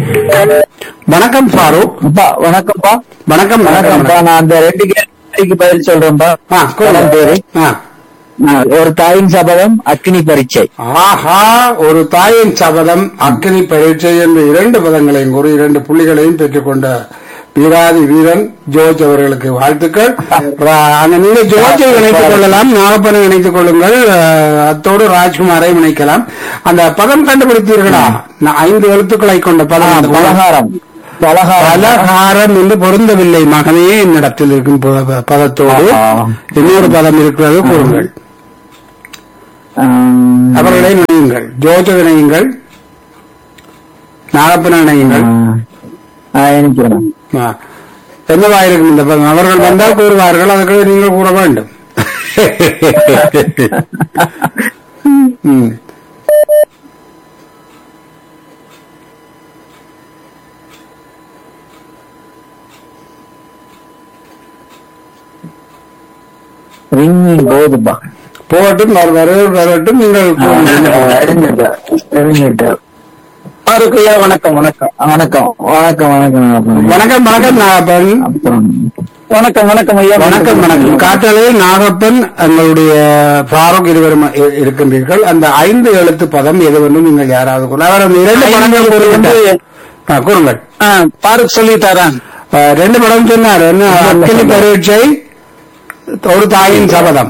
வணக்கம் ஃபாரூக் அப்பா வணக்கம்ப்பா வணக்கம் வணக்கம்ப்பா நான் அந்த ரெண்டு கேள்விக்கு பதில் சொல்றேன்ப்பா ஆ, கூறுங்க. படம் பேரு ஆ. ஆ, ஒரு தாயின் சபதம் அக்னி பரீட்சை ஆஹா ஒரு தாயின் சபதம் அக்னி பரீட்சை என்ற இரண்டு பதங்களையும் கூறி இரண்டு புள்ளிகளையும் பெற்றுக்கொண்ட வீராதி வீரன் ஜோர்ஜ் அவர்களுக்கு வாழ்த்துக்கள் ரா- அங்க நீங்க ஜோர்ஜை இணைத்துக் கொள்ளலாம் நாகப்பனை இணைத்துக் கொள்ளுங்கள் அஹ், அத்தோடு ராஜ்குமாரை இணைக்கலாம் அந்த பதம் கண்டுபிடித்தீர்களா நான் ஐந்து எழுத்துக்களை கொண்ட ஆ, பதம் பலகாரம் பலகாரம் பலகாரம் என்று பொருந்தவில்லை மகனே என்னிடத்தில் இருக்கும் ப- பதத்தோடு ஆஹா. இன்னொரு பதம் இருக்கிறது கூறுங்கள் ஆம், அவர்களை இணையுங்கள் ஜோஜ இணையுங்கள் நாகப்பன இணையுங்கள் ஆ, இணைக்கிறேன் ஆ. என்னவா இருக்கும் இந்த பதம் அவர்கள் வந்தால் கூறுவார்கள் அதுக்கு நீங்கள் கூற வேண்டும் ம். ரிங்கிங் போதுப்பா போகட்டும் வர- வர- வரட்டும் நீங்கள் கூறுங்கள். தெரிஞ்சுட்டேன் ஐயா வணக்கம் வணக்கம் வணக்கம் வணக்கம் வணக்கம் வணக்கம் வணக்கம் நாகப்பன் அப்புறம் வணக்கம் வணக்கம் ஐயா வணக்கம் வணக்கம் காற்றலையில் நாகப்பன் எங்களுடைய ஃபாரூக் இருவரும் இ- இருக்கின்றீர்கள் அந்த ஐந்து எழுத்து பதம் எதுவென்று நீங்கள் யாராவது கூறலாம் அவர் அந்த இரண்டு படங்கள் கூறுகின்றார் ஆ, கூறுங்கள் பாருக்கு சொல்லி தரேன் ஆ, ரெண்டு படம் சொன்னார் என்ன அக்கினி பரீட்சை ஒரு தாயின் சபதம்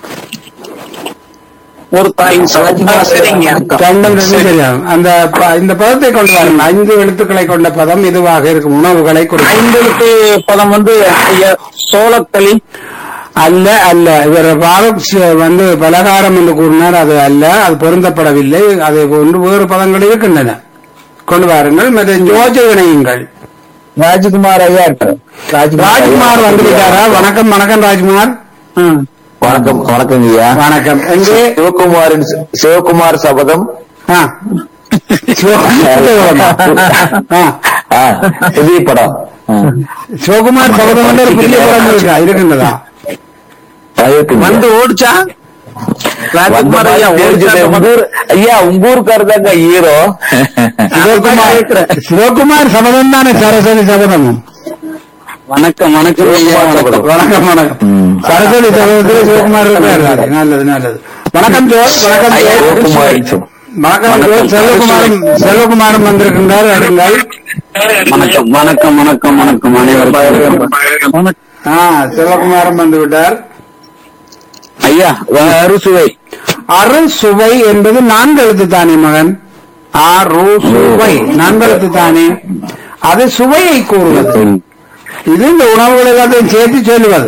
ஒரு தாயின் சரிங்க ரெண்டும் ரெண்டும் சரியாகும் அந்த ப- இந்த பதத்தை கொண்டு வாருங்கள் ஐந்து எழுத்துக்களை கொண்ட பதம் இதுவாக இருக்கும் உணவுகளை குறிக்கும் ஐந்தெழுத்து பதம் வந்து ஐயா சோளக்களி அல்ல அல்ல இவர் பாரத் சி- வந்து பலகாரம் என்று கூறினார் அது அல்ல அது பொருந்தப்படவில்லை அதை போன்று வேறு பதங்கள் இருக்கின்றன கொண்டு வாருங்கள் மற்ற யோஜ இணையுங்கள் ராஜ்குமார் ஐயா ராஜ்குமார் வந்து விட்டாரா வணக்கம் வணக்கம் ராஜ்குமார் வணக்கம் வணக்கம் ஐயா வணக்கம் எங்கே சிவகுமாரின் சிவகுமார் சபதம் ஆ. சிவகுமார் ஆ. ஆ, புதிய படம் ஆ. சிவகுமார் சபதம் வந்து ஒரு புதிய படம் இருக்கா இருக்கின்றதா வந்து ஓடிச்சா ராஜ்குமார் ஐயா ஓடிச்சா உங்க ஊர் ஐயா உங்க ஊருக்காரர் தாங்க ஹீரோ சிவகுமார் சிவகுமார் சபதம் தானே சரஸ்வதி சபதமும் வணக்கம் வணக்கம் ஐயா வணக்கம் வணக்கம் வணக்கம் ம். சரஸ்வதி சபதத்தில் சிவகுமார் இருக்காரு நல்லது நல்லது வணக்கம் ஜோஸ் வணக்கம் ஐயா, ஜோஸ். சிவகுமார். வணக்கம் ஜோஸ் செல்வகுமாரும் செல்வகுமாரும் வந்திருக்கின்றார் அடுங்கள் வணக்கம் வணக்கம் வணக்கம் வணக்கம் அனைவருக்கும் ஆ செல்வகுமாரும் வந்து விட்டார் ஐயா அறுசுவை அறுசுவை என்பது நான்கு எழுத்து தானே மகன் ஆறு சுவை நான்கு எழுத்து தானே அது சுவையை கூறுவது இது இந்த உணவுகள் எல்லாத்தையும் சேர்த்து சொல்லுவது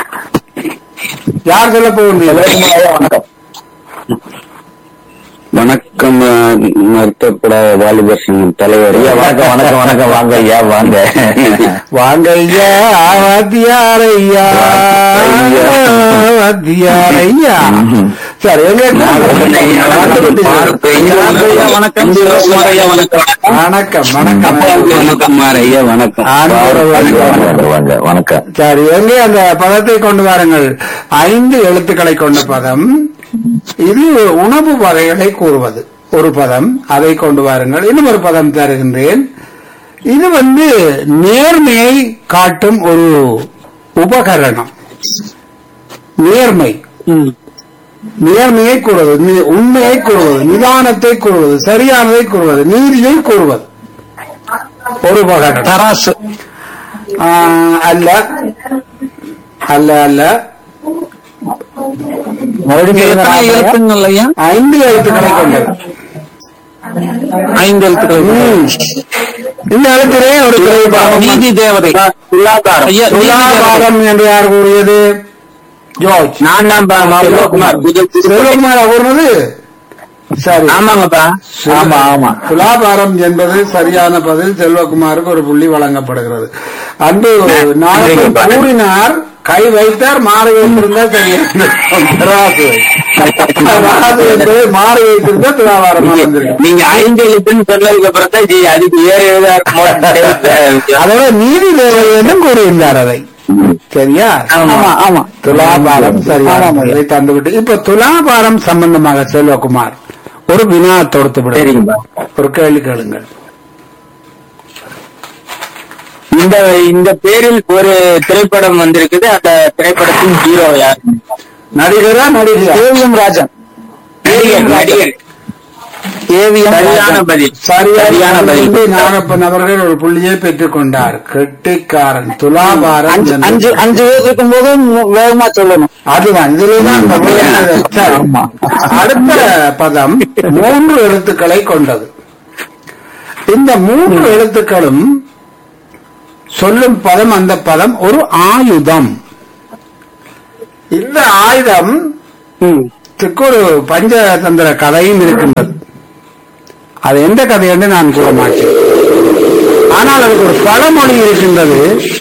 யார் சொல்ல போகின்றீர்கள் வணக்கம் வணக்கம் நிறுத்தக்கூட வாலிபர் சங்கம் தலைவர் ஐயா வணக்கம் வணக்கம் வணக்கம் வாங்க ஐயா வாங்க வாங்க ஐயா வாத்தியார் ஐயா ஐயா. வாத்தியார் ஐயா சரி எங்க வணக்கம் சிவகுமார் ஐயா வணக்கம் வணக்கம் வணக்கம் வணக்கம் ஐயா வணக்கம் ஆண்டவர் வாங்க வணக்கம் சரி எங்கே அந்த பதத்தை கொண்டு வாருங்கள் ஐந்து எழுத்துக்களை கொண்ட பதம் இது உணவு வகைகளை கூறுவது ஒரு பதம் அதை கொண்டு வாருங்கள் இன்னும் ஒரு பதம் தருகின்றேன் இது வந்து நேர்மையை காட்டும் ஒரு உபகரணம் நேர்மை நேர்மையை கூறுவது நி- உண்மையை கூறுவது நிதானத்தை கூறுவது சரியானதை கூறுவது நீதியை கூறுவது ஒரு உபகரணம் தராசு ஆ, அல்ல அல்ல அல்ல எத்தனை எழுத்துங்கள் ஐயா ஐந்து எழுத்துக்களை கொண்டது ஐந்து எழுத்துக்கள் ம். இந்த எழுத்திலே ஒரு திரைப்படம் நீதி தேவதை துலாபாரம் ஐயா நீதி தேவதை. துலாபாரம் என்று யார் கூறியது ஜோர்ஜ் நான் தான் பா- மா- சிவகுமார் புது- புது- செல்வகுமார் கூறினது சரி ஆமாங்கப்பா ஆமா ஆமா துலாபாரம் என்பது சரியான பதில் செல்வகுமாருக்கு ஒரு புள்ளி வழங்கப்படுகிறது அன்பு நாளை நன்றிங்கப்பா. கூறினார் கை வைத்தார் மாறு வைத்திருந்தால் சரியான தராசு தராசு என்பது மாறு வைத்திருந்தால் துலாபாரம் வந்திருக்கு நீங்க ஐந்து எழுத்துன்னு சொன்னதுக்கு அப்புறம் தான் ஜி, அதுக்கு வேற ஏதாவது அதோட நீதி தேவை என்றும் கூறியிருந்தார் அதை சரியா ஆமா, ஆமா. துலாபாரம் சரியா ஆமாம் ஐயா. இதை தந்துவிட்டு இப்ப துலாபாரம் சம்பந்தமாக செல்வகுமார் ஒரு வினா தொடுத்து விடுங்க சரிங்கப்பா ஒரு கேள்வி கேளுங்கள் இந்த இந்த பேரில் ஒரு திரைப்படம் வந்திருக்குது அந்த திரைப்படத்தின் ஹீரோ யார் நடிகரா நடிகரா ஏவிஎம் ராஜன் நடிகர் நடிகர் ஏவிஎம் சரியான பதில் சரியான சரியான பதில் பதில் நாகப்பன் அவர்கள் ஒரு புள்ளியை பெற்றுக் கொண்டார் கெட்டிக்காரன் துலாபாரன் அஞ்சு என்று. அஞ்சு அஞ்சு பேர் இருக்கும் போது வேகமா சொல்லணும் அதுதான் இதுலதான் இந்த விளையாட்டு. சரி. அடுத்த பதம் மூன்று எழுத்துக்களை கொண்டது இந்த மூன்று எழுத்துக்களும் சொல்லும் பதம் அந்த பதம் ஒரு ஆயுதம் இந்த ஆயுதம் த்துக்கு ஒரு பஞ்சதந்திர கதையும் இருக்கின்றது அது எந்த கதை என்று நான் கூற மாட்டேன் ஆனால் அதுக்கு ஒரு பழமொழி இருக்கின்றது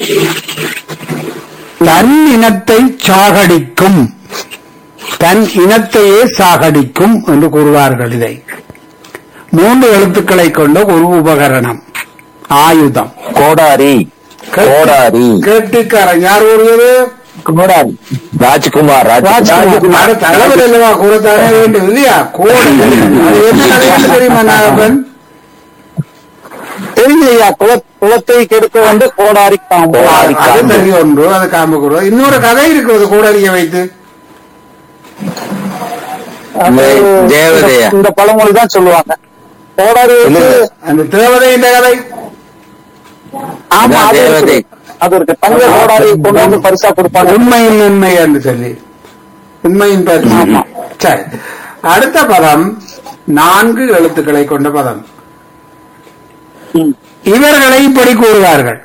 தன் இனத்தை சாகடிக்கும் தன் இனத்தையே சாகடிக்கும் என்று கூறுவார்கள் இதை மூன்று எழுத்துக்களை கொண்ட ஒரு உபகரணம் ஆயுதம் கோடாரி கோடாரி கேட்டுக்காரன் யார் கூறுவது கோடாரி ராஜ்குமார் ராஜ்குமார் அது தலைவர் அல்லவா கூறத்தானே வேண்டும் இல்லையா கோடை அது என்ன கதைன்னு தெரியுமா நாகப்பன் தெரிஞ்சையா குல குலத்தை கெடுக்க வந்து கோடாரி காம்பு அது சரி ஒன்று அது காம்ப கூறுவது இன்னொரு கதை இருக்கிறது கோடரியை வைத்து தேவதையா? இந்த பழமொழி தான் சொல்லுவாங்க கோடாரி வந்து அந்த தேவதை இந்த கதை ஆமா அது தேவதை. இருக்குது. அது இருக்கு தங்க கோடாரி கொண்டு வந்து பரிசா கொடுப்பாங்க உண்மையின் உண்மை என்று சொல்லி உண்மையின் பேர் ஆமா. சரி அடுத்த பதம் நான்கு எழுத்துக்களை கொண்ட பதம் ம். இவர்களை இப்படி கூறுவார்கள்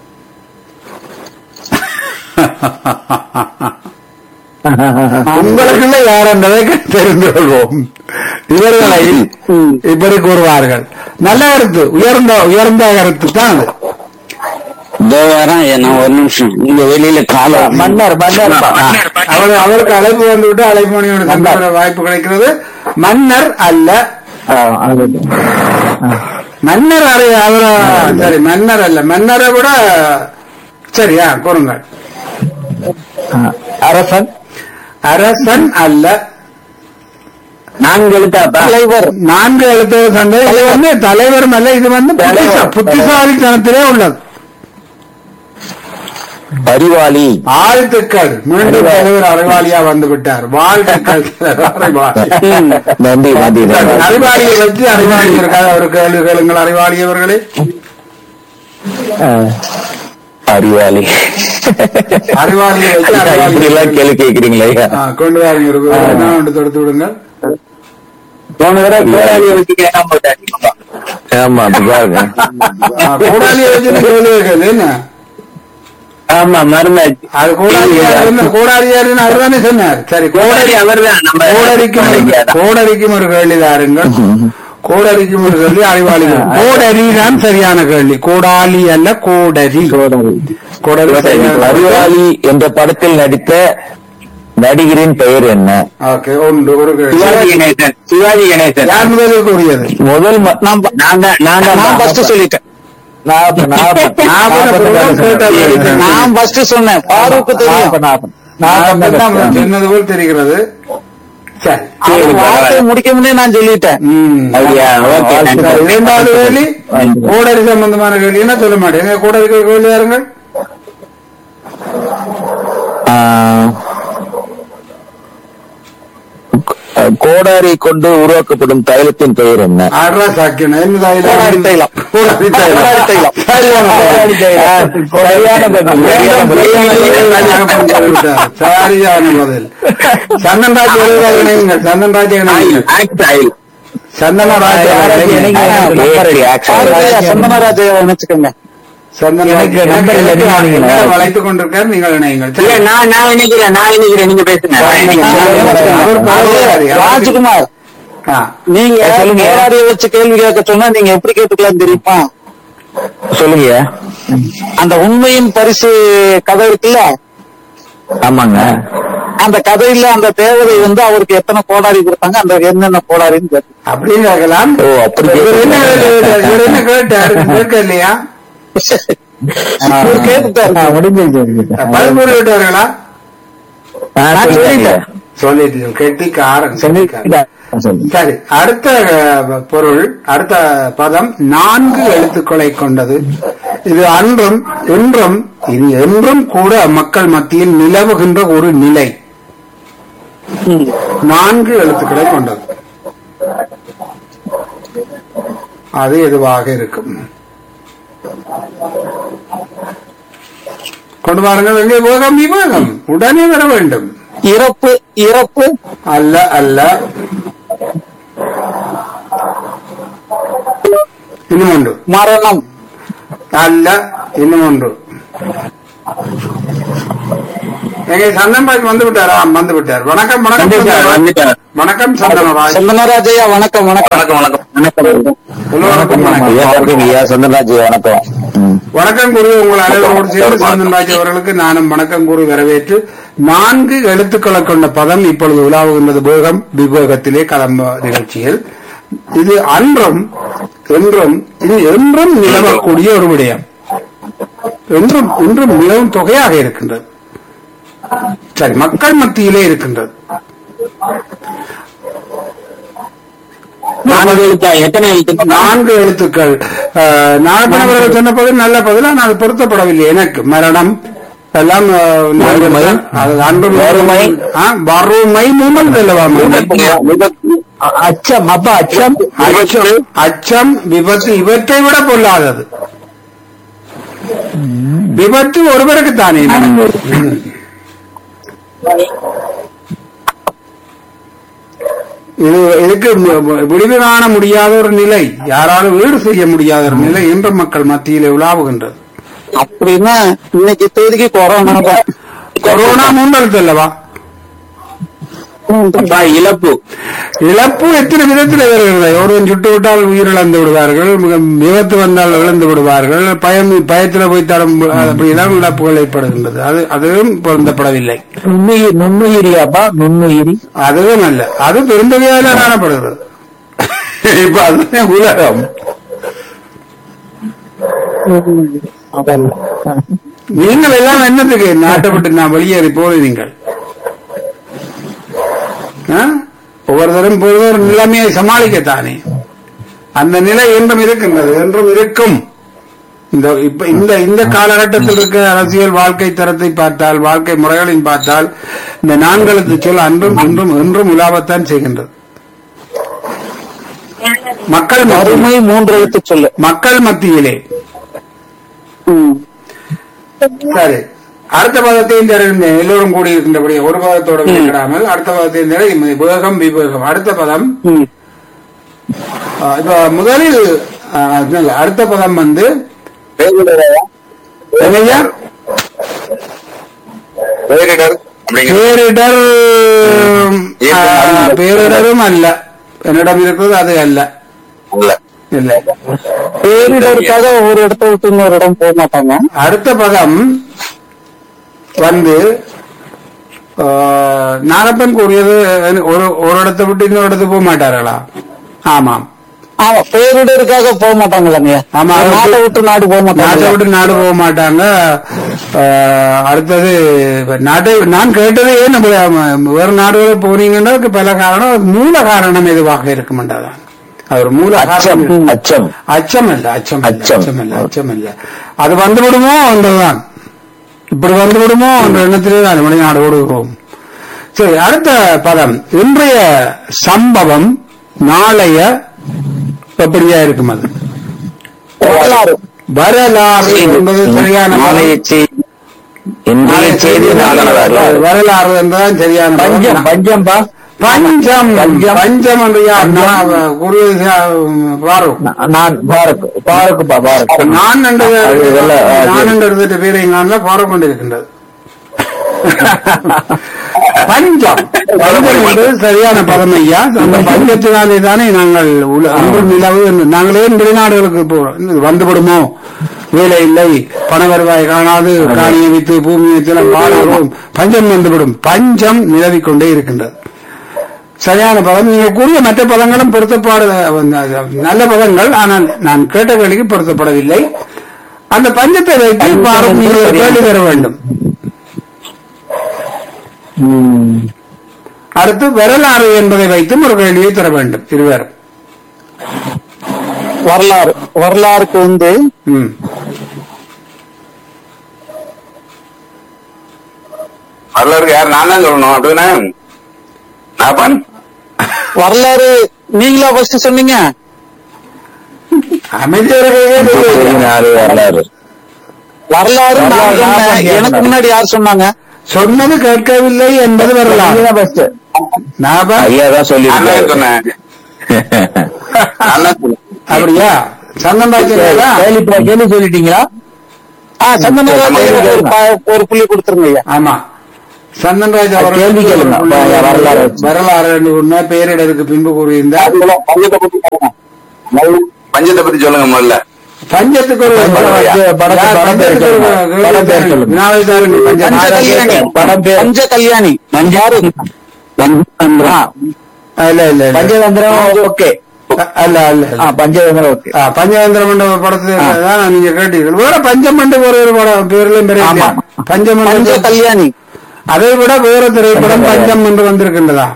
உங்களுக்குள்ள யார் என்பதை தெரிந்து கொள்வோம் இவர்களை இப்படி கூறுவார்கள் நல்ல கருத்து உயர்ந்த உயர்ந்த கருத்து தான் அது இதோ வரேன் நான் ஒரு நிமிஷம் இங்க வெளியில கால மன்னர் மன்னர் அவர் அவருக்கு அழைப்பு வந்துவிட்டு அழைப்பு மணியோட சந்திக்கிற வாய்ப்பு கிடைக்கிறது மன்னர் அல்ல மன்னர் அறி அவர சரி மன்னர் அல்ல மன்னரை விட சரியா கூறுங்கள் அரசன் அரசன் அல்ல நான்கு எழுத்தாப்பா தலைவர் நான்கு எழுத்து சந்தை இது வந்து தலைவரும் அல்ல இது வந்து புத்திசா- புத்திசாலித்தனத்திலே உள்ளது அறிவாளி வாழ்த்துக்கள் மீண்டும் தலைவர் அறிவாளியா வந்து விட்டார் வாழ்த்துக்கள் தலைவர் அறிவாளி நன்றி நன்றி அறிவாளியை வச்சு அறிவாளி இருக்காது ஒரு கேள்வி கேளுங்கள் அறிவாளி அவர்களே அறிவாளி அறிவாளியை வச்சு அறிவாளி இப்படி எல்லாம் கேள்வி கேக்குறீங்களே ஆ, கொண்டு வாருங்க ஒரு என்ன ஒன்று தொடுத்து விடுங்கள் போன தடவை கோடாலியை வச்சு கேட்காம போட்டாச்சு ஆமா அது பாருங்க ஆ, கூடாலியை வச்சு நீ கேள்வி கேட்குது என்ன ஆமா மருந்தாச்சு அது கூடாலியார் என்ன கூடாலியாருன்னு அவர் தானே சொன்னார் சரி கோடாரி கோடாரி அவர்தான் நம்ம கோடரிக்கும் ஒரு- கோடரிக்கும் ஒரு கேள்வி தாருங்கள் கோடரிக்கும் ஒரு கேள்வி அறிவாளிகள் கோடரி தான் சரியான கேள்வி கோடாலி அல்ல கோடரி கோடரி சரியான கேள்வி. அறிவாளி என்ற படத்தில் நடித்த நடிகரின் பெயர் என்ன ஓகே ஒன்று ஒரு கேள்வி சிவாஜி கணேசன் சிவாஜி கணேசன் யார் முதலில் கூறியது முதல் ம- நான் ப- நான் தான் நான் தான் நான் first சொல்லிட்டேன் நாகப்பன், நாகப்பன். நாகப்பன் கேட்டார். நாகப்பன். நான் ஃபர்ஸ்ட் சொன்னேன் பாருக்கு தெரியும் நாகப்பன். நாகப்பன் நான் தான் சொன்னது போல் தெரிகிறது சரி அவர் வார்த்தையை முடிக்க முன்னே நான் சொல்லிட்டேன் ம். அப்படியா? ஓகே, நன்றி. சரி, இரண்டாவது கேள்வி கோடரி சம்பந்தமான கேள்வி என்ன சொல்ல மாட்டேங்க கோடரிக்கு ஒரு கேள்வி யாருங்கள் ஆ, கோடாரி கொண்டு உருவாக்கப்படும் தைலத்தின் பெயர் என்ன ஆடுறா சாக்கியம் என்ன தைலம்? கோடாரி தைலம். கோடாரி தைலம். கோடாரி தைலம். சரியான பதில். சரியான பதில். சரியான பதில். சரியான பதில் சந்தன் ராஜ் எழுதுகிறார்கள் Chandan Raj oil act oil Chandanaraj நேரடி action. பாருங்க, சந்தனராஜை நினைச்சுக்கோங்க சந்தன் எனக்கு நம்பர் இல்லை, நீங்க வாங்கிக்கங்க. வளைத்துக் கொண்டிருக்கார் நீங்கள் இணையுங்கள் இல்ல நான் நான் நினைக்கிறேன் நான் நினைக்கிறேன் நீங்க பேசுங்க நான் நினைக்கிறேன். அவர் பாடுவாரு. ராஜ்குமார் ஆ. நீங்க சொல்லுங்க. கோடாரியை வச்சு கேள்வி கேட்க சொன்னா நீங்க எப்படி கேட்டுக்கலாம் தெரியுமா சொல்லுங்க அந்த உண்மையின் பரிசு கதை இருக்குல்ல ஆமாங்க அந்த கதையில அந்த தேவதை வந்து அவருக்கு எத்தனை கோடாரி கொடுத்தாங்க அந்த என்னென்ன கோடாரின்னு கேட்டு அப்படின்னு கேட்கலாம் ஓ அப்படி இவர் என்ன கேட்டார்? இவர் என்ன கேட்டார் கேட்க இல்லையா இவர் கேட்டுட்டாரு பதில் கூறி விட்டார்களா நான் சொல்லிட்டேன் சொல்லிட்டு கெட்டிக்காரன் சரி அடுத்த அஹ், பொருள் அடுத்த பதம் நான்கு எழுத்துக்களை கொண்டது இது அன்றும் இன்றும் இது என்றும் கூட மக்கள் மத்தியில் நிலவுகின்ற ஒரு நிலை நான்கு எழுத்துக்களை கொண்டது அது எதுவாக இருக்கும் கொண்டு வாருங்கள் எங்கே வேகம் விவேகம் உடனே வர வேண்டும் இறப்பு இறப்பு அல்ல அல்ல இன்னும் ஒன்று மரணம் அல்ல இன்னும் ஒன்று எங்க சந்தன்ராஜ் வந்து விட்டாரா வந்து விட்டார் வணக்கம் வணக்கம் வந்துட்டார், சந்தனராஜ். வந்துட்டார். வணக்கம் சந்தனராஜ் சந்தனராஜையா வணக்கம் வணக்கம் வணக்கம் வணக்கம் வணக்கம் வணக்கம் வணக்கம் ஐயா வணக்கம் ஐயா சந்தனராஜ் வணக்கம் ம். வணக்கம் கூறி உங்கள் அனைவரோடு சேர்ந்து சந்தன்ராஜ் அவர்களுக்கு நானும் வணக்கம் கூறி வரவேற்று நான்கு எழுத்துக்களை கொண்ட பதம் இப்பொழுது உலாவுகின்றது வேகம் விவேகத்திலே கலம்ப நிகழ்ச்சியில் இது அன்றும் என்றும் இது என்றும் நிலவக்கூடிய ஒரு விடயம் என்றும் இன்றும் மிகவும் தொகையாக இருக்கின்றது சரி மக்கள் மத்தியிலே இருக்கின்றது நான்கு எழுத்தா எத்தனை எழுத்து நான்கு எழுத்துக்கள் அஹ், நாகப்பன் அவர்கள் சொன்ன பதில் நல்ல பதில் ஆனால் அது பொருத்தப்படவில்லை எனக்கு மரணம் எல்லாம் அஹ், நான்கு வறுமை. எழுத்து. அது அன்று வறுமை. ஆ, வறுமை மூமெண்ட் அல்லவா அச்சம் அப்பா அச்சம் அச்சம் அச்சம் விபத்து இவற்றை விட பொல்லாதது விபத்து ஒருவருக்கு தானே இது இதுக்கு மு- விடிவு காண முடியாத ஒரு நிலை யாராலும் ஈடு செய்ய முடியாத ஒரு நிலை இன்று மக்கள் மத்தியிலே உலாவுகின்றது அப்படின்னா இன்னைக்கு தேதிக்கு கொரோனா தான் கொரோனா மூன்றெழுத்து அல்லவா அப்பா, இழப்பு இழப்பு எத்தனை விதத்தில் வருகிறது ஒருவன் சுட்டு விட்டால் உயிரிழந்து விடுவார்கள் மிக விபத்து வந்தால் இழந்து விடுவார்கள் பயம் பயத்தில் போய் தரம் அப்படிதான் இழப்புகள் ஏற்படுகின்றது அது அதுவும் பொருந்தப்படவில்லை நுண்ணுயிர் நுண்ணுயிரியாப்பா நுண்ணுயிரி அதுவும் அல்ல அது பெருந்தொகையால காணப்படுகிறது இப்ப அதுதான் உலகம் அதல்ல நீங்கள் எல்லாம் என்னத்துக்கு நாட்டை விட்டு நான் வெளியேறி போகிறீர்கள் ஆ? ஒவ்வொருத்தரும் பொழுது ஒரு நிலைமையை சமாளிக்கத்தானே அந்த நிலை என்றும் இருக்கின்றது என்றும் இருக்கும் இந்த இப்ப இந்த இந்த காலகட்டத்தில் இருக்க அரசியல் வாழ்க்கை தரத்தை பார்த்தால் வாழ்க்கை முறைகளின் பார்த்தால் இந்த நான்கெழுத்து சொல் அன்றும் இன்றும் என்றும் உலாவத்தான் செய்கின்றது மக்கள் மத்தியில் வறுமை மூன்று எழுத்து சொல்லு மக்கள் மத்தியிலே சரி அடுத்த பதத்தையும் தருகின்றேன் எல்லோரும் கூடி இருக்கின்றபடி ஒரு பதத்தோட விடாமல் அடுத்த பதத்தையும் தர வேகம் விவேகம் அடுத்த பதம் ம். ஆ, இப்ப முதலில் ஆ, இல்ல, அடுத்த பதம் வந்து என்னய்யா? பேரிடர் அப்படிங்கிற பேரிடர் ஆ, பேரிடரும் அல்ல என்னிடம் இருக்கிறது அது அல்ல இல்ல இல்லை பேரிடருக்காக ஒரு இடத்த விட்டு இன்னொரு இடம் போக மாட்டாங்க அடுத்த பதம் வந்து ஆ, நாகப்பன் கூறியது ஒரு ஒரு இடத்தை விட்டு இன்னொரு இடத்துக்கு போக மாட்டார்களா ஆமாம் ஆமா பேரிடருக்காக போக மாட்டாங்களாங்க ஆமா. நாட்டை விட்டு நாடு போக நாட்டை மாட்டாங்க விட்டு நாடு போக மாட்டாங்க ஆஹ், அடுத்தது இப்ப நாட்டை நான் கேட்டது ஏன் நம்ம ஆம, வேறு நாடுகளுக்கு போனீங்கன்னா அதுக்கு பல காரணம் அதுக்கு மூல காரணம் எதுவாக இருக்குமென்றதான் அது ஒரு மூல அச்சம் காரணம் அச்சம் அச்சம் இல்ல அச்சம் இல்ல, அச்சம். அச்சம் இல்ல அச்சம் இல்ல அது வந்து விடுமோ என்றுதான் இப்படி வந்து விடுமோ என்ற எண்ணத்திலே தான் வெளிநாடு ஓடுகிறோம் சரி அடுத்த பதம் இன்றைய சம்பவம் நாளைய எப்படியா இருக்கும் அது வரலாறு வரலாறு என்பது சரியான பதம். நாளைய செய்தி இன்றைய செய்தி நாளைய வரலாறு. வரலாறு என்பதுதான் சரியான பதம். பஞ்சம் பஞ்சம்பா பஞ்சம் பஞ்சம். பஞ்சம் என்று யார் நான் குரு பாரு நான் பாருக்கு பாருக்குப்பா பாருக்கு நான் என்று அது வெள்ள- அது- நான் என்று எடுத்துட்டு பேரை நான் பாரு கொண்டிருக்கின்றது பஞ்சம் பஞ்சம் என்பது சரியான பதம் ஐயா அந்த பஞ்சத்தினாலே தானே நாங்கள் உல- அன்பு நிலவு என்று- நாங்களே வெளிநாடுகளுக்கு போறோம் இது வந்துவிடுமோ வேலை இல்லை பண வருவாய் காணாது காணியை வித்து பூமியை வைத்து பாடுகிறோம் பஞ்சம் வந்துவிடும் பஞ்சம் நிலவிக் கொண்டே இருக்கின்றது சரியான பதம் நீங்க கூறிய மற்ற பதங்களும் பொருத்தப்பாடு நல்ல பதங்கள் ஆனால் நான் கேட்ட கேள்விக்கு பொருத்தப்படவில்லை அந்த பஞ்சத்தை வைத்து பாரும் நீங்கள் கேள்வி பெற வேண்டும் அடுத்து வரலாறு என்பதை வைத்தும் ஒரு கேள்வியை தர வேண்டும் இருவரும் வரலாறு வரலாறுக்கு வந்து ம். வரலாறு யார் நான் தான் சொல்லணும் அப்படின்னா நான் பண்ண வரலாறு நீங்களா ஃபர்ஸ்ட் சொன்னீங்க அமைதியாக நாலு வரலாறு வரலாறு நான் சொன்னேன். எனக்கு முன்னாடி யார் சொன்னாங்க சொன்னது கேட்கவில்லை என்பது வரலாறு ஞாபகம் ஐயா தான் சொல்லி நான் தான் சொன்னேன் நான் தான் சொன்னேன் அப்படியா சந்தம் பாய்ச்சலா கேள்வி சொல்லிட்டீங்களா ஆ சந்தனராஜ் ஒரு ப- ஒரு புள்ளி கொடுத்துருங்க ஐயா ஆமா சந்தன்ராஜ் அவர்கள் கேள்வி கேளுங்க. வ- வரலாறு வச்சு. வரலாறு என்று உண்மை பெயரிடருக்கு பின்பு கூறியிருந்தார் பஞ்சத்தை பத்தி சொல்லுங்க முதல்ல பஞ்சத்துக்கு ஒரு பஞ்ச- படத்து- யார் படம் பேர் பஞ்சத்துக்கு ஒரு சொல்லுங்க. படம் பேர் சொல்லுங்க. வினாவை தாருங்கள். பஞ்ச- பஞ்ச கல்யாணி படம் பேர். பஞ்ச கல்யாணி யாரு ஆ, இல்ல இல்ல இல்ல. பஞ்சதந்திரம் ஓகே அல்ல அல்ல ஆ பஞ்சதந்திரம் ஓகே ஆ, பஞ்சதந்திரம் என்ற ஒரு படத்துல தான் நீங்க கேட்டீர்கள் வேற பஞ்சமண்டு ஒரு ஒரு படம் பேர்லயும் பெரிய ஆமா. பஞ்ச பஞ்சமண்டு கல்யாணி அதை விட வேற திரைப்படம் பஞ்சம் என்று வந்திருக்கின்றதா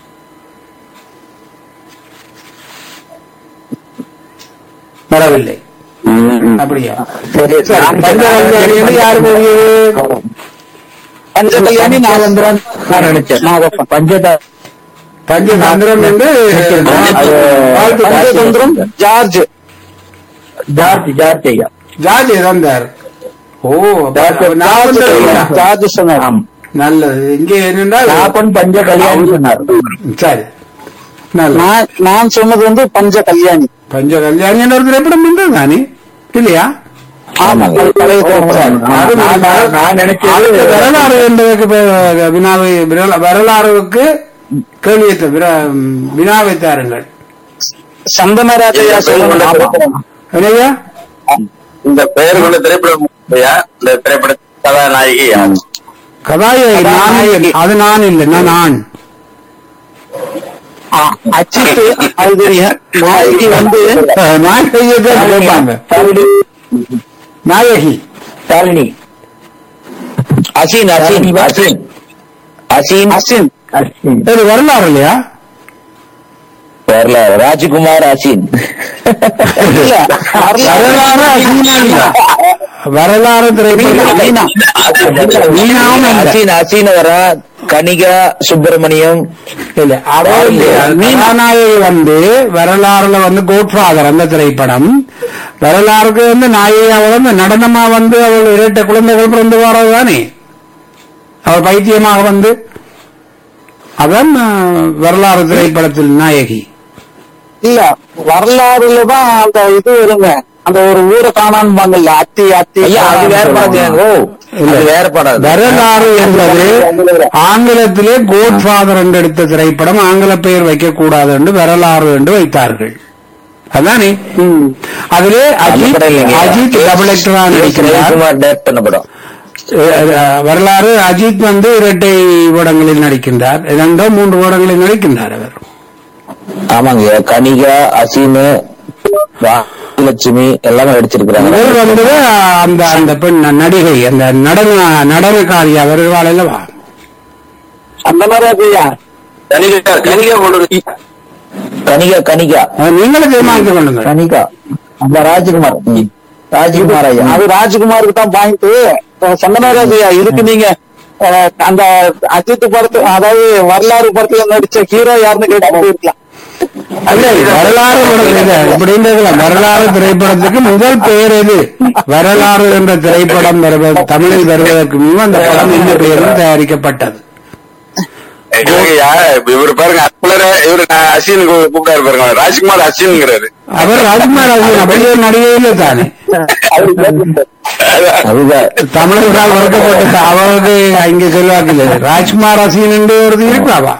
வரவில்லை அப்படியா சரி சரி, பஞ்சகல்யாணி என்று யாரு கூறியது பஞ்ச கல்யாணி நாகேந்திரன் நான் நினைச்சேன் நாகப்பன் பஞ்சத பஞ்சதந்திரம் என்று அது வாழ்த்துக்கள். பஞ்சதந்திரம் ஜார்ஜ் ஜார்ஜ் ஜார்ஜ் ஐயா ஜார்ஜ் இறந்தார் ஓ ஜார்ஜ் நான் தெரியுமா? ஜார்ஜ் சொன்னார் ஆம் நல்லது இங்கே என்னென்றால் நாப்பன் பஞ்ச கல்யாணி சொன்னார் சரி நல்லது நான் நான் சொன்னது வந்து பஞ்ச கல்யாணி பஞ்ச கல்யாணி என்ற ஒரு திரைப்படம் வந்தது தானே இல்லையா ஆமாங்க. அது பழைய திரைப்படம். அது நான் நான் நான் நினைச்சது அடுத்த வரலாறு என்பதற்கு பே- வினாவை விரல- வரலாறுக்கு கேள்வியை த- விர- வினாவை தாருங்கள் சந்தனராஜையா சொல்லுங்க இல்லையா இந்த பெயர் கொண்ட திரைப்படம் இல்லையா? இந்த திரைப்பட கதாநாயகி யார்? கதாநாயகி நான் இல்லை. அது நான் இல்லை நான் நான் அச்சித்து அது தெரியும் நாயகி வந்து நாயகியை தான் கேட்பாங்க நாயகி ஷாலினி அசீன் அசீன் அசீன் அசீன் அசின் அசீன் இது வரலாறு இல்லையா வரலாறு ராஜ்குமார் அசீன் இல்ல வரலாறு அசீனா இல்ல. வரலாறு திரைப்படம் மீனா. மீனாவும் இல்ல. அசீன் அசீன் வர கனிகா சுப்பிரமணியம் இல்ல அவள் கதாநாயகி வந்து வரலாறுல வந்து கோட்ஃபாதர் அந்த திரைப்படம் வரலாறுக்கு வந்து நாயகி அவள் வந்து நடனமா வந்து அவள் இரட்ட குழந்தைகள் பிறந்து வர்றது தானே அவள் பைத்தியமாக வந்து அதான் அஹ், வரலாறு திரைப்படத்தில் நாயகி இல்ல வரலாறுல தான் அந்த இது வருங்க அந்த ஒரு ஊரை காணான்பாங்கல்ல அத்தி அத்தி ஐயா அது வேற படம் ஓ அது வேற படம் வரலாறு என்பது ஆங்கிலத்திலே கோட்ஃபாதர் என்று எடுத்த திரைப்படம் ஆங்கில பெயர் வைக்க கூடாது என்று வரலாறு என்று வைத்தார்கள் அதானே அதிலே அஜித் படம் இல்லைங்க. அஜித் டபுள் ஆக்டரா நடிக்கிறார் ரவிக்குமார் டைரக்ட் பண்ண படம் அஹ் அஹ் வரலாறு அஜித் வந்து இரட்டை வேடங்களில் நடிக்கின்றார் இரண்டோ மூன்று வேடங்களில் நடிக்கின்றார் அவர் ஆமாங்க கனிகா அசீனு லட்சுமி எல்லாமே நடிச்சிருக்கிறாங்க இவர் வந்து அந்த அந்த பெண் நடிகை அந்த நடன நடனக்காரி அவர்கள் அல்லவா சந்தனராஜையா கனிகா கனிகா கொண்டு வந்து- கனிகா கனிகா அஹ் நீங்களும் தீர்மானித்துக் கொள்ளுங்கள் கனிகா அந்த ராஜ்குமார் ம். ராஜ்குமார் ஐயா அது ராஜ்குமாருக்கு தான் பாயிண்ட் சந்தனராஜையா இதுக்கு நீங்க அஹ், அந்த அஜித் படத்து அதாவது வரலாறு படத்துல நடிச்ச ஹீரோ யாருன்னு கேட்டு போயிருக்கலாம் அல்ல வரலாறு படம் இல்ல, இப்படின்றதுல வரலாறு திரைப்படத்துக்கு முதல் பெயர் எது வரலாறு என்ற திரைப்படம் வருவ- தமிழில் வருவதற்கு முன்பு அந்த படம் இந்த பெயரில் தயாரிக்கப்பட்டது கனிகையா, இப்ப இவரு பாருங்க அப்புலர இவரு நான் அசின் கூப்பிட்டாரு பாருங்க ராஜ்குமார் அசின்ங்கிறாரு அவர் ராஜ்குமார் அசின் அப்படி ஒரு நடிகையில தானே அதுதான் தமிழர்களால் வளர்க்கப்பட்ட அவருக்கு இங்க செல்வாக்கு இல்லை ராஜ்குமார் அசின் என்று ஒரு இருக்காவா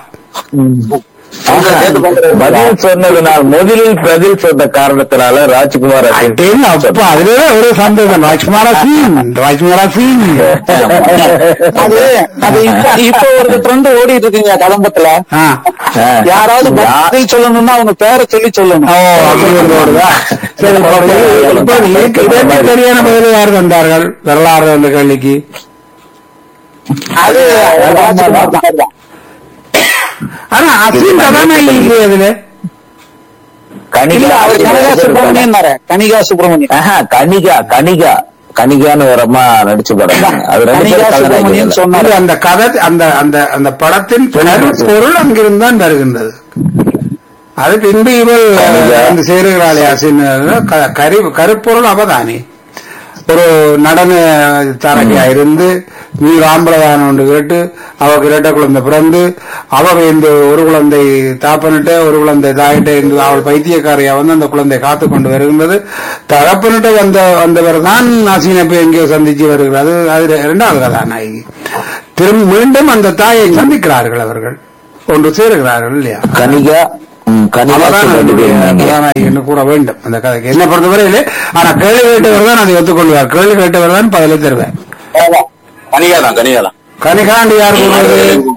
பதில் சொன்னதுனால் முதலில் பதில் சொன்ன காரணத்தினால ராஜ்குமார் அசீன் அப்படின்னு அப்ப அதுல ஒரு சந்தேகம் ராஜ்குமார் அசின் ராஜ்குமார் அசின் அது அது இப்ப இப்ப ஒரு ட்ரெண்ட் ஓடிட்டு இருக்குங்க கதம்பத்துல ஆ. யாராவது பதில் சொல்லணும்னா அவங்க பேரை சொல்லி சொல்லணும் ஓ அப்படி ஒரு ஓடுதா சரி இப்ப இப்ப இதுக்கு இதற்கு சரியான பதில் யார் தந்தார்கள் வரலாறு அந்த கேள்விக்கு அது ராஜ்குமார் தான். ஆனா அசின் கதாநாயகி இல்லையே அதுல இல்ல அவர் கனிகா சுப்பிரமணியன் கனிகா சுப்பிரமணியன் ஆஹா, கனிகா கனிகா கனிகான்னு ஒரு அம்மா நடிச்சு படம் அது ரெண்டு கனிகா பேரும் சுப்பிரமணியன் கதாநாயகிகள். சொன்னாரு அது அந்த கதை அந்த அந்த அந்த படத்தின் பொருள் அங்கிருந்து தான் வருகின்றது அது பின்பு இவள் வந்து சேருகிறாளே அசின் க- கரு கருப்பொருள் அவதானே ஒரு நடன தரகியா இருந்து நீ ஆம்பளதான ஒன்று கேட்டு அவக்கு இரட்டை குழந்தை பிறந்து அவ இந்த ஒரு குழந்தை தாப்பனிட்ட ஒரு குழந்தை தாயிட்ட இருந்து அவள் பைத்தியக்காரியா வந்து அந்த குழந்தை காத்து கொண்டு வருகின்றது தகப்பனிட்ட வந்த வந்தவர் தான் அசீனை போய் எங்கேயோ சந்திச்சு வருகிறார் அது அது இரண்டாவது கதாநாயகி திரும்ப மீண்டும் அந்த தாயை சந்திக்கிறார்கள் அவர்கள் ஒன்று சேருகிறார்கள் இல்லையா கனிகா ம், கனிகா அவதான் ரெண்டு அதனுடைய பேரும் இருந்தாங்க. கதாநாயகி என்று கூற வேண்டும் அந்த கதைக்கு என்ன பொறுத்தவரையிலே ஆனா கேள்வி கேட்டவர் தான் அதை ஒத்துக்கொள்வார் கேள்வி கேட்டவர் தான் பதிலை தருவார் கனிகா தான் கனிகா தான் கனிகாண்டு யார் கூறுவது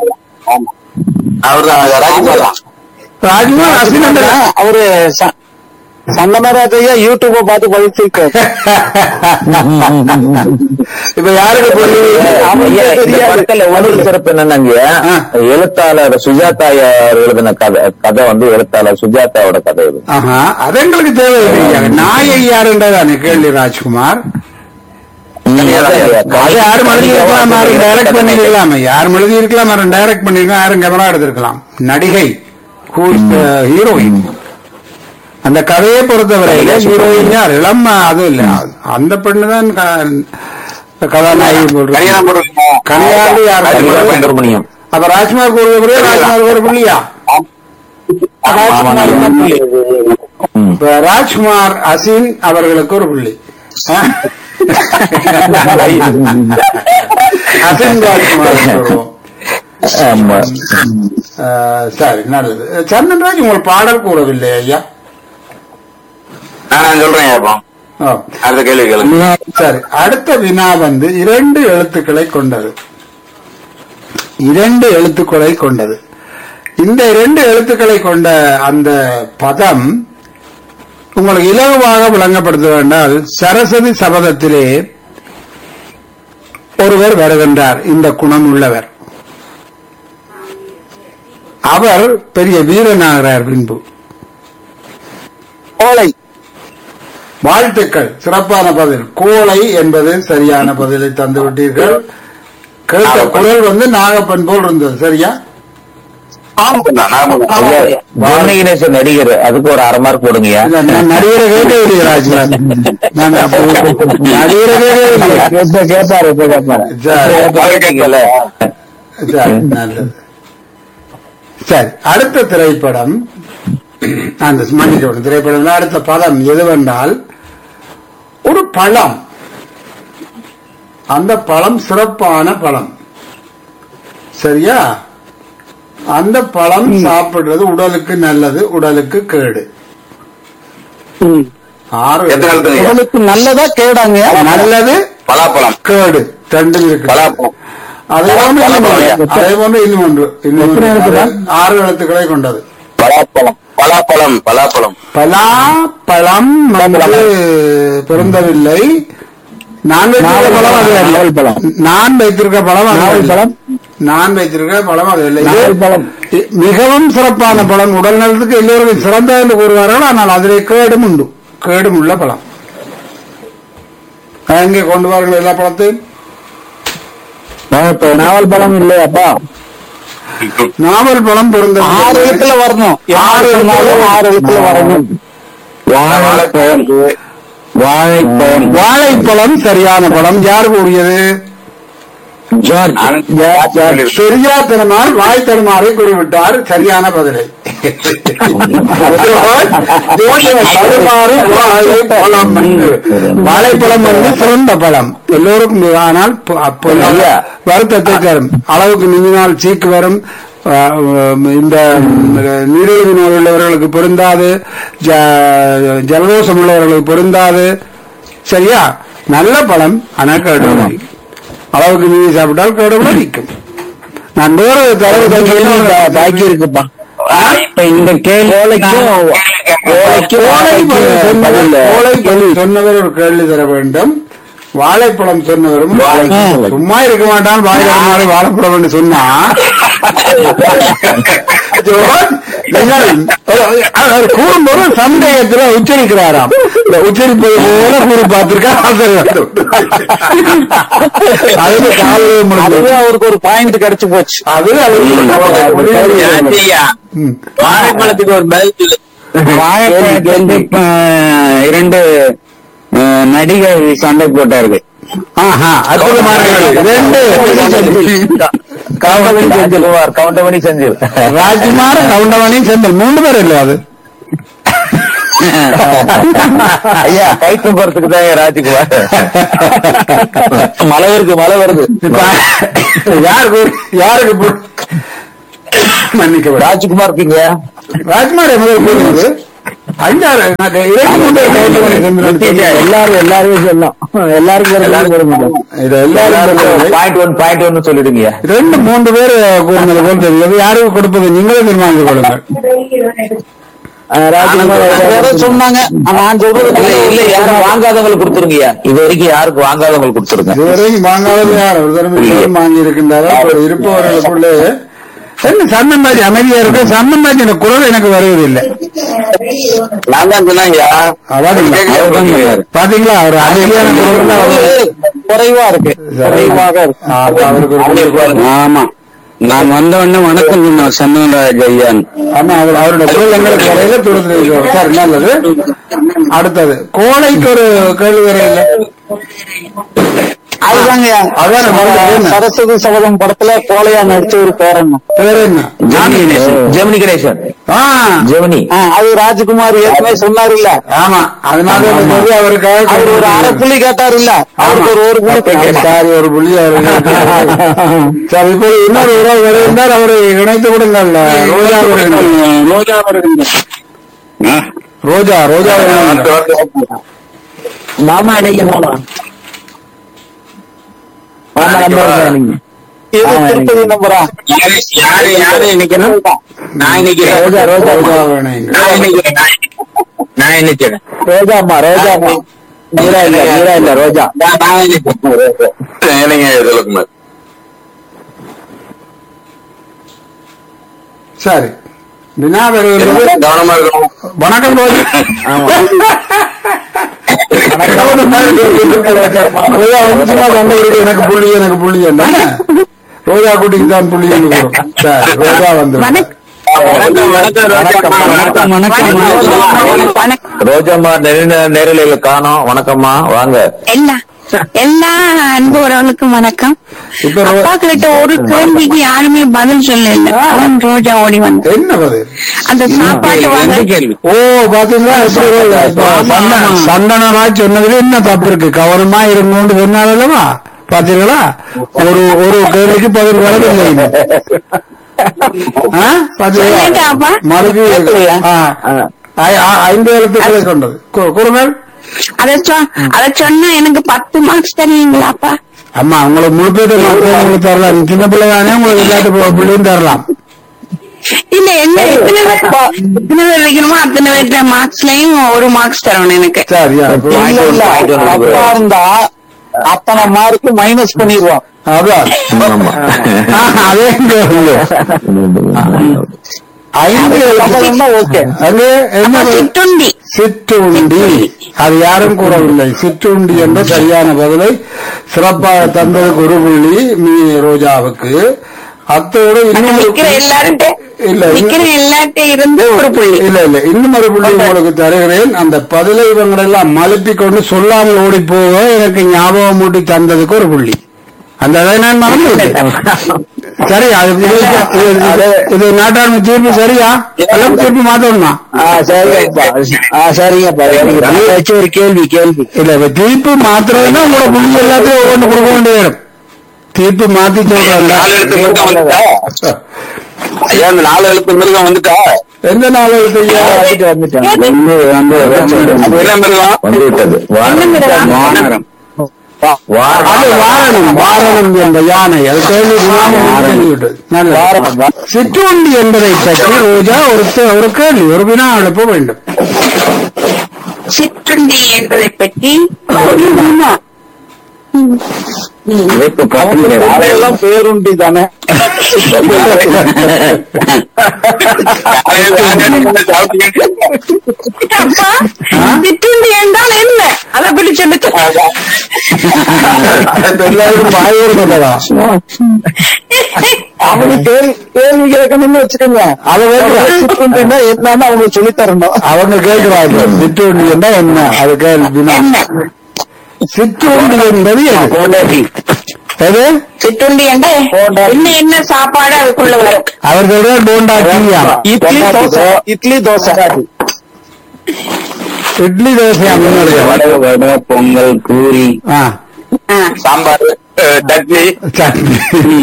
அவர் தான் ராஜ்குமார் தான் ராஜ்குமார் அஸ்வினந்தர் அவரு ச- சந்தமராஜ் ஐயா யூடியூப பார்த்து படிச்சிருக்காரு இப்ப யாருக்கு புரியுது ஐயா, இந்த படத்துல ஒரு சிறப்பு என்னன்னாங்க ஆ. எழுத்தாளர் சுஜாதாயார் எழுதின கதை கதை வந்து எழுத்தாளர் சுஜாதாவோட கதை இது ஆஹா அது எங்களுக்கு தேவையில்லை நாயை யாருன்றதானே கேள்வி ராஜ்குமார் அது யாரும் எழுதி இருக்கலாம் யாரும் டைரக்ட் பண்ணிருக்கலாம் யாரும் எழுதி இருக்கலாம் யாரும் டைரக்ட் பண்ணிருக்கலாம் யாரும் கேமரா எடுத்திருக்கலாம் நடிகை ஹீரோயின் அந்த கதையை பொறுத்தவரையில ஹீரோயின் யார் இளம் அது இல்ல அந்த பெண்ணு தான் க- கதாநாயகி போட்டு கனிகா தான் போட்டிருக்கோம். கனியாண்டு யார் ராஜ்குமார் கூறுவது? சுப்பிரமணியம் அப்ப ராஜ்குமார் கூறுவது ராஜ்குமார் ஒரு புள்ளியா ம். இப்ப ராஜ்குமார் அசின் அவர்களுக்கு ஒரு புள்ளி ஆ? அசின் ராஜ்குமார் சொல்லுவோம். ஆமா ஆ, சரி நல்லது சந்தன்ராஜ் உங்கள் பாடல் கூறவில்லை ஐயா நான் சொல்றேன் இப்போ ஆ. அடுத்த கேள்வி கேளுங்க சரி அடுத்த வினா வந்து இரண்டு எழுத்துக்களை கொண்டது இரண்டு எழுத்துக்களை கொண்டது இந்த இரண்டு எழுத்துக்களை கொண்ட அந்த பதம் உங்களுக்கு இலகுவாக விளங்கப்படுத்த வேண்டால் சரஸ்வதி சபதத்திலே ஒருவர் வருகின்றார் இந்த குணம் உள்ளவர் அவர் பெரிய வீரனாகிறார் பின்பு கோலை வாழ்த்துக்கள் சிறப்பான பதில் கோலை என்பது சரியான பதிலை தந்து விட்டீர்கள் கேட்ட குரல் வந்து நாகப்பன் போல் இருந்தது சரியா ஐயா, ஜெமினி கணேசன் நடிகர் அதுக்கு ஒரு அரை மார்க் போடுங்கய்யா இல்ல, நான் நடிகரை கேட்கவில்லை ராஜ்குமார் நான் அப்போ நடிகரை கேட்கவில்லை இப்ப கேட்பாரு இப்ப கேட்பாரு சரி, கேட்கல சரி, நல்லது சரி அடுத்த திரைப்படம் அந்த மன்னிக்கணும் திரைப்படம் அடுத்த படம் எதுவென்றால் ஒரு பழம் அந்த பழம் சிறப்பான பழம் சரியா அந்த பழம் சாப்பிடுறது உடலுக்கு நல்லது உடலுக்கு கேடு ஆறு எத்தனை எழுத்துங்க? உங்களுக்கு நல்லதா கேடாங்க நல்லது பலாப்பழம் கேடு ரெண்டும் இருக்கு பலாப்பழம் அதே போன்று இன்னும் ஒன்று. பலாப்பழம். அதே போன்று இன்னும் ஒன்று இன்னும் எத்தனை ஒன்று. எழுத்துக்கள்? அது ஆறு எழுத்துக்களை கொண்டது பலாப்பழம் பலாப்பழம் பலாப்பழம் பலா பழம் வந்து பிறந்தவில்லை நான் வைத்திருக்க பழம் அது அல்ல. நாவல் பழம். நான் வைத்திருக்க பழம் அது நாவல் அல்ல. பழம். நான் வைத்திருக்க பழம் அது இல்லை இது நாவல் பழம். மிகவும் சிறப்பான பழம் உடல் நலத்துக்கு எல்லோருக்கும் சிறந்த என்று கூறுவார்கள் ஆனால் அதிலே கேடும் உண்டு கேடும் உள்ள பழம் எங்கே கொண்டு வாருங்கள் எல்லா பழத்தையும் இப்ப நாவல் பழம் இல்லையாப்பா நாவல் பழம் ஆறு பிறந்த எழுத்துல வரணும் ஆறு ஆறு எழுத்துல ஆறு எழுத்துல வரணும் வாழைப்பழம் வாழைப்பழம் வாழைப்பழம் சரியான பழம் யார் கூறியது ஜார்ஜ் தெரியாதனமால் வாய் தடுமாறி கூறிவிட்டார் சரியான பதிலை தடுமாறி வாழைப்பழம் வாழைப்பழம் வந்து சிறந்த பழம் எல்லோருக்கும் ஆனால் ப- அப்போ ஐயா. வருத்தத்தை தரும் அளவுக்கு மிஞ்சினால் சீக்கு வரும் அஹ், இந்த நீரிழிவு நோய் உள்ளவர்களுக்கு பொருந்தாது ஜ- ஜலதோஷம் உள்ளவர்களுக்கு பொருந்தாது சரியா நல்ல பழம் ஆனா கேடு விளைவிக்கும். அளவுக்கு மீறி சாப்பிட்டால் கேடு விளைவிக்கும் நான் வேறு தரவு கேள்வி பா- பாக்கி இருக்குப்பா இப்ப இந்த கேள்விக்கும் கோழை பதில் சொன்னவர் கோழை பதில் சொன்னவர் ஒரு கேள்வி தர வேண்டும் வாழைப்பழம் சொன்னவரும் சும்மா இருக்க மாட்டான் வாழைப்பழம் வாழைப்பழம் என்று சொன்னா ஜோன், நீங்கள் அவர் கூறும்போது சந்தேகத்துல உச்சரிக்கிறாராம் இந்த உச்சரிப்பது போல கூறி பார்த்திருக்கா அது காலையில் அதுவே முடிஞ்சது அவருக்கு ஒரு பாயிண்ட் கிடைச்சு போச்சு அது அவருக்கு ராஜையா ம். வாழைப்பழத்துக்கு ஒரு பதில் சொல்லு வாழைப்பழத்துக்கு வந்து இப்ப, இரண்டு அஹ், நடிகர் சண்டை போட்டார்கள் ஆஹா அற்புதமானவர்கள் ரெண்டு கவுண்டமணி செந்தில் கவுண்டமணி செந்தில் ராஜ்குமார் கவுண்டமணி செந்தில் மூணு பேர் இல்ல அது ஐயா கை தூக்கறதுக்கு தான் ராஜ்குமார் மழை வருது மழை வருது இப்ப யாருக்கு யாருக்கு பு- மன்னிக்க ராஜ்குமார் இருக்கீங்க ராஜ்குமார் முதல் போடுறது அஞ்சாறு நான் இரண்டு மூன்று கவுண்டமணி செந்தில் சொல்லி- எல்லாரும் எல்லாரும் சொல்லலாம் எல்லாருக்கும் எல்லாரும் போட முடியும் இது எல்லாரும் சொல்றது. பாயிண்ட் ஒன் பாயிண்ட் ஒன்னு சொல்லிடுங்க ரெண்டு மூன்று பேர் கூறினது போல் தெரிகிறது யாருக்கு கொடுப்பது நீங்களே தீர்மானித்துக் கொள்ளுங்கள் வேற சொன்னாங்க நான் சொல்றது இல்ல இல்ல யாரும் வாங்காதவங்களுக்கு கொடுத்துருங்கய்யா இது வரைக்கும் யாருக்கு வாங்காதவங்களுக்கு கொடுத்துருங்க இதுவரைக்கும் வாங்காதது யார் ஒரு தடவை வாங்கி இருக்கின்றாரா இருப்பவர்களுக்குள்ளே என்ன சந்தமாஜி அமைதியா இருக்கு சந்தமாஜி குரல் எனக்கு வருவதில்லை நான் தான் சொன்னாங்கய்யா அதான் பாத்தீங்களா அவர் அமைதியான குரல் தான் அவரு- குறைவா இருக்கு குறைவாக இருக்கு ஆ, அப்ப அவருக்கு ஒரு குரல் ஆமா நான் வந்த உடனே வணக்கம் சொன்னேன் சந்தனராஜ் ஐயான் ஆமா அவர் அவருடைய குரல் எங்களுக்கு வரையில தூரத்தில் சார் நல்லது அடுத்தது கோழைக்கு ஒரு கேள்வி வரையில அதுதாங்க அதான் நான் மறந்துட்டேன். சரஸ்வதி சபதம் படத்துல கோலையா நடிச்ச ஒரு பேரன் பேர் என்ன ஜெமினி கணேசன் ஜெமினி கணேசன் ஆ ஜெமினி ஆ, அது ராஜ்குமார் ஏற்கனவே சொன்னாரு இல்ல ஆமா அதனால அந்த போது அவருக்காக அவர் ஒரு அரை புள்ளி கேட்டாரு இல்ல அவருக்கு ஒரு ஒரு புள்ளி சாரி ஒரு புள்ளி அவருக்கு சரி இப்போ இன்னொரு உறவு வருகின்றார் அவரை இணைத்து விடுங்கள் ரோஜா வருகின்றார். ரோஜா வருகின்ற ரோஜா ரோஜா வருகின்றார். மாமா இணைக்க போலாம் மாமா நம்பர் நீங்க இது திருப்பதி நம்பரா யாரு யாரு யாரு நிக்கணும் நான் நிக்கிறேன் ரோஜா ரோஜா ரோஜா வேணுங்க நான் நிக்கிறேன் நான் நிக்கிறேன் ரோஜா அம்மா ரோஜா அம்மா மீரா இல்ல மீரா இல்ல ரோஜா நான் நான் நிக்கிறேன் ஏனுங்க செல்வகுமார் சரி வினா வருகின்றது கவனமா இருக்கணும் வணக்கம் ரோஜா ரோஜா வந்து சும்மா சண்டை இருக்கு, எனக்கு புள்ளி எனக்கு புள்ளி என்ன ரோஜா குட்டிக்கு தான் புள்ளி சரி ரோஜா வந்து வணக்கம் வணக்கம் வணக்கம் வணக்கம் வணக்கம் வணக்கம் ரோஜாம்மா நெரு நேரலையில காணோம் வணக்கம்மா வாங்க எல்லா எல்லா அன்பு உறவுகளுக்கும் வணக்கம் இப்ப ரோ- அப்பா கிட்ட ஒரு கேள்விக்கு யாருமே பதில் சொல்லல அவன் ரோஜா ஓடி வந்தான் என்ன பதில் அந்த சாப்பாட்டு வாங்க கேள்வி ஓ பாத்தீங்களா எப்படி ரோஜா? இப்ப சந்தன- சந்தனராஜ் சொன்னதுல என்ன தப்பு இருக்கு கவனமா இருங்கன்னு சொன்னாலவா பாத்தீங்களா ஒரு ஒரு கேள்விக்கு பதில் வரவில்லை இன்னும். ஆ? பாத்தீங்களா? சொல்லிட்டாப்பா? மறுபடியும் ஆ. ஐ- ஆ, ஐந்து எழுத்துக்களை கொண்டது கு- குறுங்கள் அத சொ- அத சொன்னா எனக்கு பத்து மார்க்ஸ் தருவீங்களாப்பா அம்மா உங்களுக்கு முழு பேர் உங்களுக்கு தரலாம் நீ சின்ன பிள்ளை தானே உங்களுக்கு எல்லாத்து பிள்ளையும் தரலாம் இல்ல என்ன எத்தனை பேர் எத்தனை பேர் வைக்கணுமோ அத்தனை பேர்ட்ட மார்க்ஸ்லயும் ஒரு மார்க்ஸ் தரணும் எனக்கு சரியா இல்ல இல்ல அப்பா இருந்தா அத்தனை மார்க்கு மைனஸ் பண்ணிடுவான் அதான் ஆமா ஆ, அதே கேளுங்க. ஐந்து எழுத்து ஓகே அது என்ன அப்ப சிற்றுண்டி சிற்றுண்டி அது யாரும் கூறவில்லை சிற்றுண்டி என்ற சரியான பதிலை சிறப்பாக தந்ததுக்கு ஒரு புள்ளி மீ ரோஜாவுக்கு அத்தோடு அங்க இன்னும் ஒரு நிக்கிற எல்லார்ட்ட இல்ல, இன்னும்- நிக்கிற எல்லார்ட்ட இருந்து ஒரு புள்ளி இல்ல இல்ல இன்னும் ஒரு புள்ளி உங்களுக்கு தருகிறேன் அந்த பதிலை இவங்களெல்லாம் மழுப்பிக் கொண்டு சொல்லாமல் ஓடி போக எனக்கு ஞாபகம் மூட்டி தந்ததுக்கு ஒரு புள்ளி அந்த அதை நான் மறந்து விட்டேன். சரி அது இது- இது- இது- இது நாட்டாண்மை தீர்ப்பு சரியா எல்லாம் தீர்ப்பு மாத்தணுமா சரிங்கப்பா ஆ, சரிங்கப்பா எனக்கு நான் வச்ச ஒரு கேள்வி கேள்வி இல்ல இப்ப தீர்ப்பு மாத்துறதுன்னா உங்களோட புள்ளி எல்லாத்தையும் ஒவ்வொன்று கொடுக்க வேண்டிய வரும் தீர்ப்பு மாத்தி சொல்றாங்க நாலு எழுத்து மிருகம் வந்துட்டா ஐயா இந்த நாலு எழுத்து மிருகம் வந்துட்டா எந்த நாள் செய்ய வந்துட்டு வந்துட்டேன் அது என்ன மிருகம் வந்து விட்டது வானம் அது வாரணம் வாரணம் என்ற யானை அது கேள்வி வினாவும் சொல்லிவிட்டது. நல்லது. சிற்றுண்டி என்பதை பற்றி ரோஜா ஒரு தே- ஒரு கேள்வி ஒரு வினா எழுப்ப வேண்டும் சிற்றுண்டி என்பதை பற்றி ஒரு வினா. இழைப்பு பாத்தீங்க அதெல்லாம் பேருண்டி தானே அப்பா சிற்றுண்டி என்றால் என்ன அதை பற்றி சொல்லுங்க எல்லாருக்கும் வாயோடு சொல்லலாம் அவங்க கேள்வி கேள்வி கேட்கணும்னு வச்சுக்கோங்க அதை கேட்கிறேன். சிற்றுண்டின்னா என்னன்னு அவங்க சொல்லித் தரணும் அவங்க கேட்கிறாங்க சிற்றுண்டி என்றா என்ன அது கேள்வினா சிற்றுண்டி என்பது எது எது சிற்றுண்டி என்ற என்ன என்ன சாப்பாடு அதுக்குள்ள வரும் அவர் சொல்ற போண்டா டீயா இட்லி தோசை இட்லி தோசை இட்லி தோசை அப்படின்னு வடை வடை பொங்கல் பூரி ஆ ஆ. சாம்பார் அஹ், சட்னி சட்னி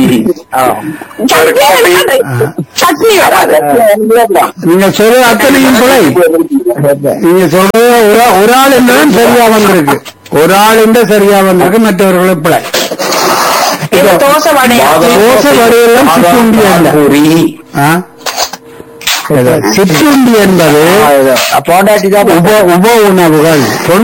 சட்னி வராது. சட்னி வராது நீங்க சொல்ற அத்தனையும் பிழை நீங்க சொல்றது ஒரு ஒரு ஆள் என்றும் சரியா வந்திருக்கு ஒரு ஆள் என்று சரியா வந்திருக்கு மற்றவர்களும் பிழை இது தோசை வடை தோசை வடையெல்லாம் சிற்றுண்டி அல்ல பூரி ஆ? இது சிற்றுண்டி என்பது போண்டாட்டி தான் உப உப உணவுகள்